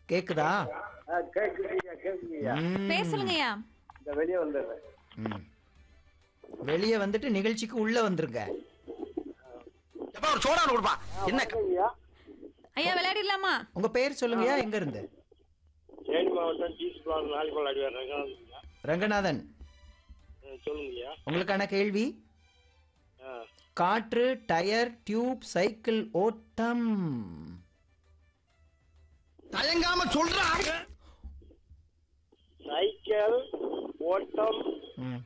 கேக்குதா ஆ, கேக்குதுய்யா கேக்குதுய்யா ம், பேர் சொல்லுங்கய்யா இந்த வெளியே வந்துடுறேன் ம். வெளியே வந்துட்டு நிகழ்ச்சிக்கு உள்ள வந்துருங்க எப்பா ஒரு சோடா கொடுப்பா என்ன ஐயா ஐயா விளையாடிடலாமா உங்க பேர் சொல்லுங்கயா எங்க இருந்து தேனி மாவட்டம் ஜீஸ்பால் நாளிப்பால் அடிவார் ரங்கநாதன் ரங்கநாதன் சொல்லுங்கய்யா உங்களுக்கான கேள்வி ஆ. காற்று டயர் டியூப் சைக்கிள் ஓட்டம் தயங்காம சொல்றா சைக்கிள் ஓட்டம் ம்,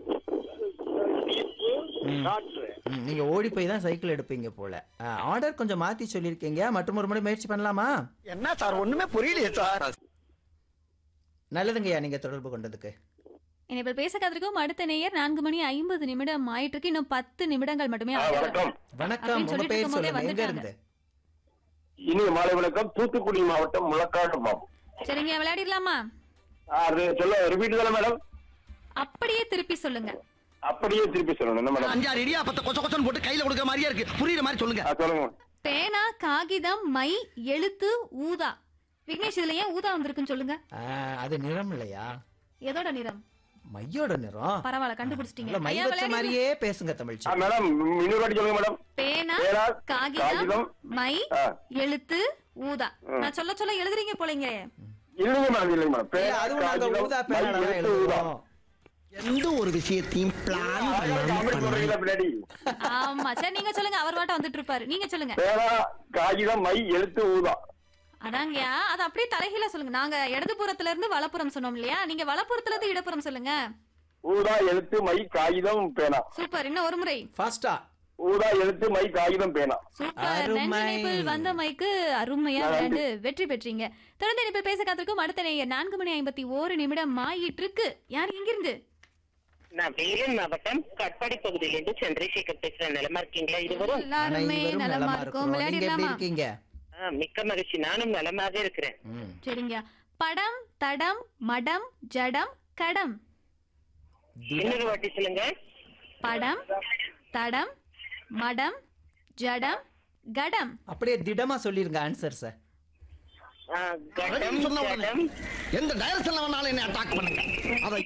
ஜீப்பு ம். காற்று ம், நீங்க ஓடி போய் தான் சைக்கிள் எடுப்பீங்க போல ஆர்டர் கொஞ்சம் மாத்தி சொல்லியிருக்கீங்க மற்றும் ஒரு முறை முயற்சி பண்ணலாமா என்ன சார் ஒண்ணுமே புரியலையே சார் நல்லதுங்கய்யா நீங்க தொடர்பு கொண்டதுக்கு இனிப்பில் பேச காத்திருக்கும் அடுத்த நேயர் நான்கு மணி ஐம்பது நிமிடம் ஆயிட்டு இருக்கு இன்னும் பத்து நிமிடங்கள் மட்டுமே ஆகுது. வணக்கம் வணக்கம் அப்படின்னு உங்க சொல்லிட்டு பேர் இருக்கும்போதே சொல்லுங்க எங்க வந்துட்டாங்க. இருந்து இனிய மாலை வணக்கம் தூத்துக்குடி மாவட்டம் முழக்காடு மாவட்டம் சரிங்க விளையாடிடலாமா அது சொல்ல ரிப்பீட் தானே மேடம் அப்படியே திருப்பி சொல்லுங்க அப்படியே திருப்பி சொல்லணும் என்ன மேடம் அஞ்சாறு இடியா பத்த கொச்ச கொச்சன்னு போட்டு கையில கொடுக்குற மாதிரியா இருக்கு புரியுற மாதிரி சொல்லுங்க ஆ, சொல்லுங்க பேனா காகிதம் மை எழுத்து ஊதா விக்னேஷ் இதுல ஏன் ஊதா வந்திருக்குன்னு சொல்லுங்க ஆ, அது நிறம் இல்லையா எதோட நிறம் மையோட நிறம் பரவாயில்ல கண்டுபிடிச்சிட்டீங்க நல்ல மை ஐயா வச்ச விளையாடி மாதிரியே பேசுங்க தமிழ் ஆ, மேடம் இன்னொரு வாட்டி சொல்லுங்க மேடம் பேனா பேனா, காகிதம் காகிதம், மை ஆ. எழுத்து ஊதா நான் சொல்ல சொல்ல எழுதுறீங்க போலங்க இல்லைங்க மேடம் இல்லைங்க மேடம் இல்ல, பேனா, அதுவும் நாங்க காகிதம், ஊதா மை, பேனால தான் எழுத்து, ஊதா. எழுதுவோம் எந்த ஒரு விஷயத்தையும் பிளான் அழகா காமெடி சொல்றீங்களா பின்னாடி ஆமா சரி நீங்க சொல்லுங்க அவர் வாட்ட வந்துட்டு இருப்பாரு நீங்க சொல்லுங்க பேனா காகிதம் மை எழுத்து ஊதா அதாங்கயா அது அப்படியே தலைகீழ சொல்லுங்க நாங்க இடதுபுறத்துல இருந்து வலப்புறம் சொன்னோம் இல்லையா நீங்க வலப்புறத்துல இருந்து இடப்புறம் சொல்லுங்க ஊதா எழுத்து மை காகிதம் பேனா சூப்பர் இன்னும் ஒரு முறை ஃபாஸ்டா ஊதா எழுத்து மை காகிதம் பேனா சூப்பர் அருமை. நன்றிணைப்பில் வந்த மைக்கு அருமையா விளையாண்டு வெற்றி பெற்றீங்க தொடர்ந்து இணைப்பில் பேச காத்திருக்கும் அடுத்த நேயர் நான்கு மணி ஐம்பத்தி ஓரு நிமிடம் ஆயிட்டு இருக்கு யார் எங்கிருந்து நான் வேலூர் மாவட்டம் கட்பாடி பகுதியிலிருந்து சந்திரசேகர் பேசுறேன் நிலமா இருக்கீங்களா இருவரும் எல்லாருமே அனைவரும் நலமா நலமா இருக்கும் இருக்கிறோம் நீங்க எப்படி விளையாடிடலாமா இருக்கீங்க ஆ, மிக்க மகிழ்ச்சி நானும் நலமாக இருக்கிறேன் ம். சரிங்க படம் தடம் மடம் ஜடம் கடம் இன்னொரு வாட்டி சொல்லுங்க படம் தடம் மடம் ஜடம் கடம் அப்படியே திடமா சொல்லிருங்க ஆன்சர் சார் ஆ, கடம் சொன்ன உடனே ஜடம் எந்த டைரக்ஷன்ல வேணாலும் என்ன அட்டாக் பண்ணுங்க அதை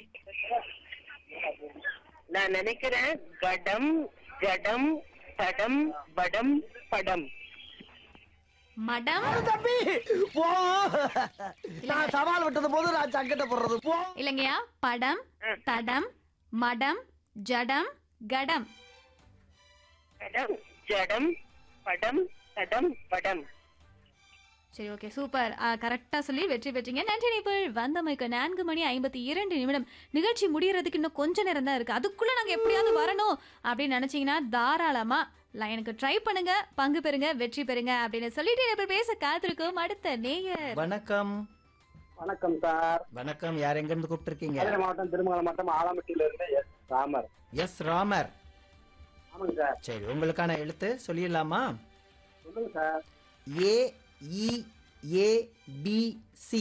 நான் நினைக்கிறேன் கடம் ஜடம் தடம் படம் படம் மடம் தம்பி போ நான் சவால் விட்டது போது நான் சங்கட்ட போடுறது போ இல்லைங்கய்யா படம் தடம் மடம் ஜடம் கடம் கடம் ஜடம் படம் தடம் படம் சரி ஓகே சூப்பர் கரெக்டா சொல்லி வெற்றி பெற்றீங்க நன்றி நிபுள் வந்தமைக்கு நான்கு மணி ஐம்பத்தி இரண்டு நிமிடம் நிகழ்ச்சி முடியறதுக்கு இன்னும் கொஞ்ச நேரம் தான் இருக்கு அதுக்குள்ள நாங்க எப்படியாவது வரணும் அப்படின்னு நினைச்சீங்கன்னா தாராளமா லைனுக்கு ட்ரை பண்ணுங்க பங்கு பெறுங்க வெற்றி பெறுங்க அப்படின்னு சொல்லிட்டு இப்ப பேச காத்திருக்கோம் அடுத்த நேயர் வணக்கம் வணக்கம் சார் வணக்கம் யார் எங்க இருந்து கூப்பிட்டுருக்கீங்க மதுரை மாவட்டம் திருமங்கலம் மாவட்டம் ஆலாம்பட்டியில இருந்து எஸ் ராமர் எஸ் ராமர் ஆமாங்க சார் சரி உங்களுக்கான எழுத்து சொல்லிடலாமா சொல்லுங்க sir A E A B C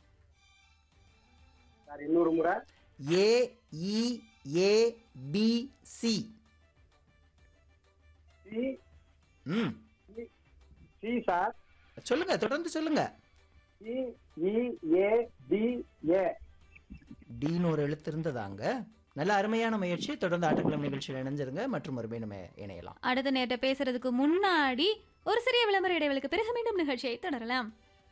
sir இன்னொரு முறை A E A B C C ம் சி சார் சொல்லுங்க தொடர்ந்து சொல்லுங்க சி இ ஏ டி ஏ டின்னு ஒரு எழுத்து இருந்ததாங்க நல்ல அருமையான முயற்சி தொடர்ந்து ஆட்டக்குளம் நிகழ்ச்சியில் இணைஞ்சிருங்க மற்றும் மறுபடியும் நம்ம இணையலாம் அடுத்த நேரத்தை பேசுறதுக்கு முன்னாடி ஒரு சிறிய விளம்பர இடைவெளிக்கு பிறகு மீண்டும் நிகழ்ச்சியை தொடரலாம்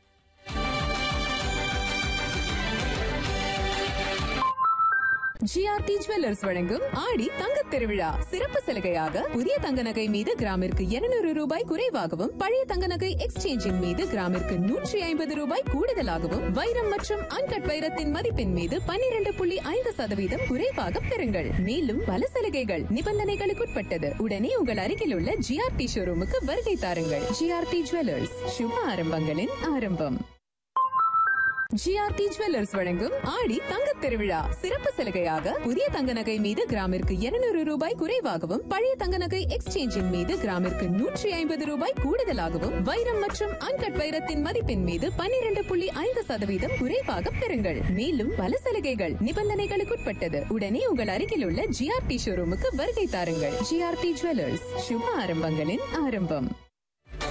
ஜிஆர்டி ஜுவல்லர்ஸ் வழங்கும் ஆடி தங்கத் திருவிழா சிறப்பு சலுகையாக புதிய தங்க நகை மீது கிராமிற்கு 200 ரூபாய் குறைவாகவும் பழைய தங்க நகை எக்ஸ்சேஞ்சின் மீது கிராமிற்கு நூற்றி ஐம்பது ரூபாய் கூடுதலாகவும் வைரம் மற்றும் அன்கட் வைரத்தின் மதிப்பின் மீது 12.5% புள்ளி ஐந்து சதவீதம் குறைவாக பெறுங்கள் மேலும் பல சலுகைகள் நிபந்தனைகளுக்குட்பட்டது உடனே உங்கள் அருகில் உள்ள ஜிஆர்டி ஷோரூமுக்கு வருகை தாருங்கள் ஜிஆர்டி ஜுவல்லர்ஸ் சுப ஆரம்பங்களின் ஆரம்பம் ஜிஆர்டி ஜுவல்லர்ஸ் வழங்கும் ஆடி தங்கத் திருவிழா சிறப்பு சலுகையாக புதிய தங்க நகை மீது கிராமிற்கு 200 ரூபாய் குறைவாகவும் பழைய தங்க நகை எக்ஸ்சேஞ்சின் மீது கிராமிற்கு நூற்றி ஐம்பது ரூபாய் கூடுதலாகவும் வைரம் மற்றும் அன்கட் வைரத்தின் மதிப்பின் மீது 12.5% புள்ளி ஐந்து சதவீதம் குறைவாக பெறுங்கள் மேலும் பல சலுகைகள் நிபந்தனைகளுக்குட்பட்டது உடனே உங்கள் அருகில் உள்ள ஜிஆர்டி ஷோரூமுக்கு வருகை தாருங்கள் ஜிஆர்டி ஜுவல்லர்ஸ் சுப ஆரம்பங்களின் ஆரம்பம்